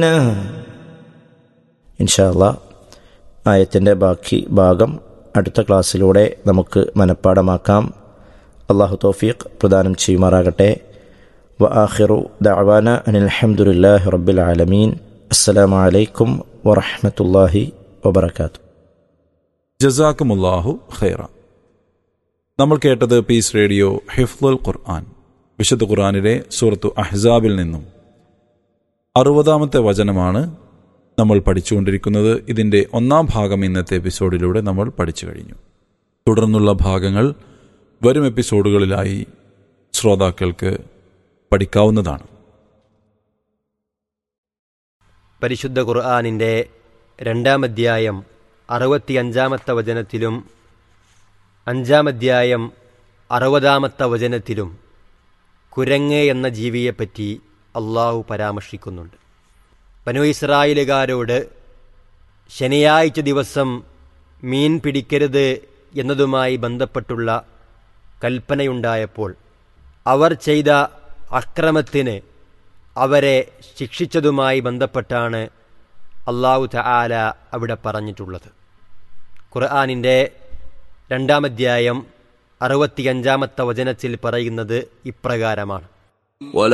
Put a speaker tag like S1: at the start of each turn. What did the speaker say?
S1: ഇൻഷാല്ല ആയത്തിൻ്റെ ബാക്കി ഭാഗം അടുത്ത ക്ലാസ്സിലൂടെ നമുക്ക് മനഃപ്പാടമാക്കാം അള്ളാഹു തൗഫീഖ് പ്രദാനം ചെയ്യുമാറാകട്ടെ വ ആഖിറു ദഅവാന അനിൽ ഹംദുലില്ലാഹി റബ്ബിൽ ആലമീൻ അസ്സലാമു അലൈക്കും വറഹ്മത്തുള്ളാഹി വബറകാതുഹു
S2: ജസാക്കുമുല്ലാഹു ഖൈറ നമ്മൾ കേട്ടത് പീസ് റേഡിയോ ഹിഫ്ലുൽ ഖുർആൻ വിശുദ്ധ ഖുർആനിലെ സൂറത്തു അഹ്സാബിൽ നിന്നും അറുപതാമത്തെ വചനമാണ് നമ്മൾ പഠിച്ചുകൊണ്ടിരിക്കുന്നത് ഇതിൻ്റെ ഒന്നാം ഭാഗം ഇന്നത്തെ എപ്പിസോഡിലൂടെ നമ്മൾ പഠിച്ചു കഴിഞ്ഞു തുടർന്നുള്ള ഭാഗങ്ങൾ വരും എപ്പിസോഡുകളിലായി ശ്രോതാക്കൾക്ക് പഠിക്കാവുന്നതാണ്
S3: പരിശുദ്ധ ഖുർആാനിൻ്റെ രണ്ടാം അധ്യായം അറുപത്തിയഞ്ചാമത്തെ വചനത്തിലും അഞ്ചാം അധ്യായം അറുപതാമത്തെ വചനത്തിലും കുരങ്ങ് എന്ന ജീവിയെപ്പറ്റി അള്ളാഹു പരാമർശിക്കുന്നുണ്ട് ബനു ഇസ്രായേലുകാരോട് ശനിയാഴ്ച ദിവസം മീൻ പിടിക്കരുത് എന്നതുമായി ബന്ധപ്പെട്ടുള്ള കൽപ്പനയുണ്ടായപ്പോൾ അവർ ചെയ്ത അക്രമത്തിന് അവരെ ശിക്ഷിച്ചതുമായി ബന്ധപ്പെട്ടാണ് അള്ളാഹു തആല അവിടെ പറഞ്ഞിട്ടുള്ളത് ഖുർആാനിൻ്റെ രണ്ടാമധ്യായം അറുപത്തിയഞ്ചാമത്തെ വചനത്തിൽ പറയുന്നത് ഇപ്രകാരമാണ്